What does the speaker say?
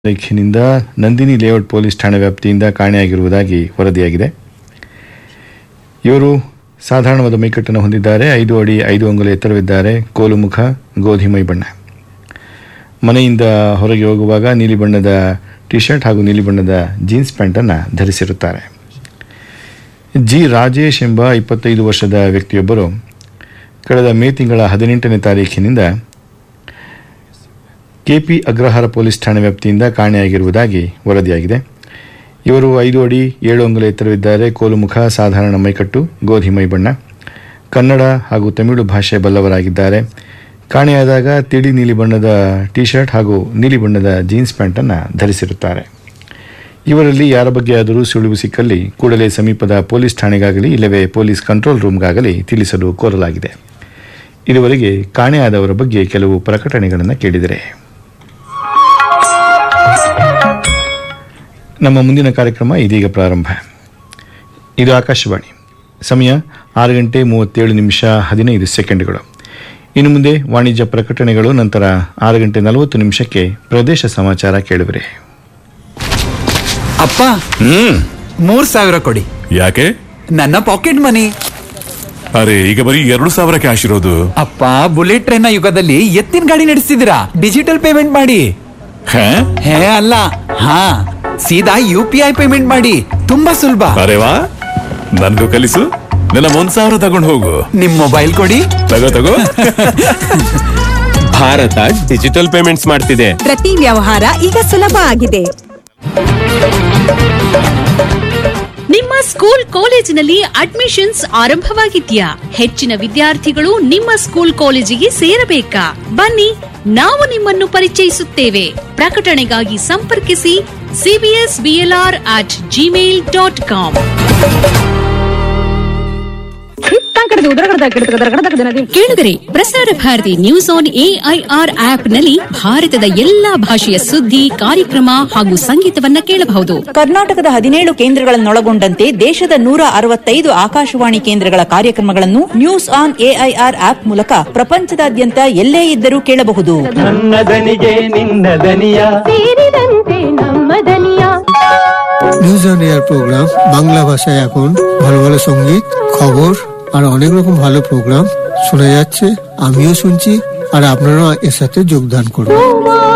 ತಾರೀಖಿನಿಂದ Nandini layout police ಠಾಣೆ ವ್ಯಾಪ್ತಿಯಿಂದ ಕಾಣೆಯಾಗಿರುವುದಾಗಿ ವರದಿಯಾಗಿದೆ ಇವರು ಸಾಧಾರಣವಾದ ಮೈಕಟ್ಟನ್ನು ಹೊಂದಿದ್ದಾರೆ ಐದು ಅಡಿ ಐದು ಅಂಗುಲ ಎತ್ತರವಿದ್ದಾರೆ ಕೋಲು ಮುಖ ಗೋಧಿ ಮೈ ಬಣ್ಣ ಮನೆಯಿಂದ ಹೊರಗೆ ಹೋಗುವಾಗ ನೀಲಿ ಬಣ್ಣದ ಟಿ ಶರ್ಟ್ ಹಾಗೂ ನೀಲಿ ಬಣ್ಣದ ಜೀನ್ಸ್ ಪ್ಯಾಂಟನ್ನು ಧರಿಸಿರುತ್ತಾರೆ ಜಿ ರಾಜೇಶ್ ಎಂಬ ಇಪ್ಪತ್ತೈದು ವರ್ಷದ ವ್ಯಕ್ತಿಯೊಬ್ಬರು ಕಳೆದ ಮೇ ತಿಂಗಳ ಹದಿನೆಂಟನೇ ತಾರೀಖಿನಿಂದ ಕೆಪಿ ಅಗ್ರಹಾರ ಪೊಲೀಸ್ ಠಾಣೆ ವ್ಯಾಪ್ತಿಯಿಂದ ಕಾಣೆಯಾಗಿರುವುದಾಗಿ ವರದಿಯಾಗಿದೆ ಇವರು ಐದು ಅಡಿ ಏಳು ಅಂಗುಲ ಎತ್ತರವಿದ್ದಾರೆ ಕೋಲು ಮುಖ ಸಾಧಾರಣ ಮೈಕಟ್ಟು ಗೋಧಿ ಮೈ ಬಣ್ಣ ಕನ್ನಡ ಹಾಗೂ ತಮಿಳು ಭಾಷೆ ಬಲ್ಲವರಾಗಿದ್ದಾರೆ ಕಾಣೆಯಾದಾಗ ತಿಳಿ ನೀಲಿ ಬಣ್ಣದ ಟಿ ಶರ್ಟ್ ಹಾಗೂ ನೀಲಿ ಬಣ್ಣದ ಜೀನ್ಸ್ ಪ್ಯಾಂಟನ್ನು ಧರಿಸಿರುತ್ತಾರೆ ಇವರಲ್ಲಿ ಯಾರ ಬಗ್ಗೆಯಾದರೂ ಸುಳಿವು ಸಿಕ್ಕಲ್ಲಿ ಕೂಡಲೇ ಸಮೀಪದ ಪೊಲೀಸ್ ಠಾಣೆಗಾಗಲಿ ಇಲ್ಲವೇ ಪೊಲೀಸ್ ಕಂಟ್ರೋಲ್ ರೂಮ್ಗಾಗಲಿ ತಿಳಿಸಲು ಕೋರಲಾಗಿದೆ ಇದುವರೆಗೆ ಕಾಣೆಯಾದವರ ಬಗ್ಗೆ ಕೆಲವು ಪ್ರಕಟಣೆಗಳನ್ನು ಕೇಳಿದರೆ ನಮ್ಮ ಮುಂದಿನ ಕಾರ್ಯಕ್ರಮ ಇದೀಗ ಪ್ರಾರಂಭ ಇದು ಆಕಾಶವಾಣಿ ಸಮಯ ಆರು ಗಂಟೆ ಮೂವತ್ತೇಳು ನಿಮಿಷ ಹದಿನೈದು ಸೆಕೆಂಡ್ಗಳು ಇನ್ನು ಮುಂದೆ ವಾಣಿಜ್ಯ ಪ್ರಕಟಣೆಗಳು ನಂತರ ಆರು ಗಂಟೆ ನಲವತ್ತು ನಿಮಿಷಕ್ಕೆ ಪ್ರದೇಶ ಸಮಾಚಾರ ಕೇಳುವಿರಿ ಅಪ್ಪ ಹ್ಮ್ ಮೂರ್ ಸಾವಿರ ಕೊಡಿ ಯಾಕೆ ನನ್ನ ಪಾಕೆಟ್ ಮನಿ ಅರೆ ಈಗ ಬರೀ ಎರಡು ಸಾವಿರ ಕ್ಯಾಶ್ ಇರೋದು ಅಪ್ಪ ಬುಲೆಟ್ ಟ್ರೈನ್ ನ ಯುಗದಲ್ಲಿ ಎತ್ತಿನ ಗಾಡಿ ನಡೆಸ್ತಿದ್ದೀರಾ ಡಿಜಿಟಲ್ ಪೇಮೆಂಟ್ ಮಾಡಿ ಹೇ ಹೇ ಅಲ್ಲ ಹಾ ಸೀದಾ ಯು ಪಿ ಐ ಪೇಮೆಂಟ್ ಮಾಡಿ ತುಂಬಾ ಸುಲಭ ಅರೆ ವಾ ನನ್ಗೂ ಕಲಿಸು ನನ್ನ ಒಂದ್ ಸಾವಿರ ತಗೊಂಡು ಹೋಗು ನಿಮ್ ಮೊಬೈಲ್ ಕೊಡಿ ತಗೋ ತಗೋ ಭಾರತ ಡಿಜಿಟಲ್ ಪೇಮೆಂಟ್ಸ್ ಮಾಡ್ತಿದೆ ಪ್ರತಿ ವ್ಯವಹಾರ ಈಗ ಸುಲಭ ಆಗಿದೆ ನಿಮ್ಮ ಸ್ಕೂಲ್ ಕಾಲೇಜಿನಲ್ಲಿ ಅಡ್ಮಿಷನ್ಸ್ ಆರಂಭವಾಗಿದ್ಯಾ ಹೆಚ್ಚಿನ ವಿದ್ಯಾರ್ಥಿಗಳು ನಿಮ್ಮ ಸ್ಕೂಲ್ ಕಾಲೇಜಿಗೆ ಸೇರಬೇಕಾ ಬನ್ನಿ ನಾವು ನಿಮ್ಮನ್ನು ಪರಿಚಯಿಸುತ್ತೇವೆ ಪ್ರಕಟಣೆಗಾಗಿ ಸಂಪರ್ಕಿಸಿ CBS BLR at Gmail dot com ಕೇಳಿದರೆ Prasar Bharati news on AIR app ನಲ್ಲಿ ಭಾರತದ ಎಲ್ಲಾ ಭಾಷೆಯ ಸುದ್ದಿ ಕಾರ್ಯಕ್ರಮ ಹಾಗೂ ಸಂಗೀತವನ್ನ ಕೇಳಬಹುದು ಕರ್ನಾಟಕದ ಹದಿನೇಳು ಕೇಂದ್ರಗಳನ್ನೊಳಗೊಂಡಂತೆ ದೇಶದ ನೂರ ಅರವತ್ತೈದು ಆಕಾಶವಾಣಿ ಕೇಂದ್ರಗಳ ಕಾರ್ಯಕ್ರಮಗಳನ್ನು ನ್ಯೂಸ್ ಆನ್ ಎಐಆರ್ ಆಪ್ ಮೂಲಕ ಪ್ರಪಂಚದಾದ್ಯಂತ ಎಲ್ಲೇ ಇದ್ದರೂ ಕೇಳಬಹುದು ನನ್ನ দনিಗೆ ನಿನ್ನ দনিಯ news on AIR program Bangla ভাষায় এখন ভালো ভালো সঙ্গীত খবর আর অনেক রকম ভালো প্রোগ্রাম শোনা যাচ্ছে আমিও শুনছি আর আপনারাও এর সাথে যোগদান করুন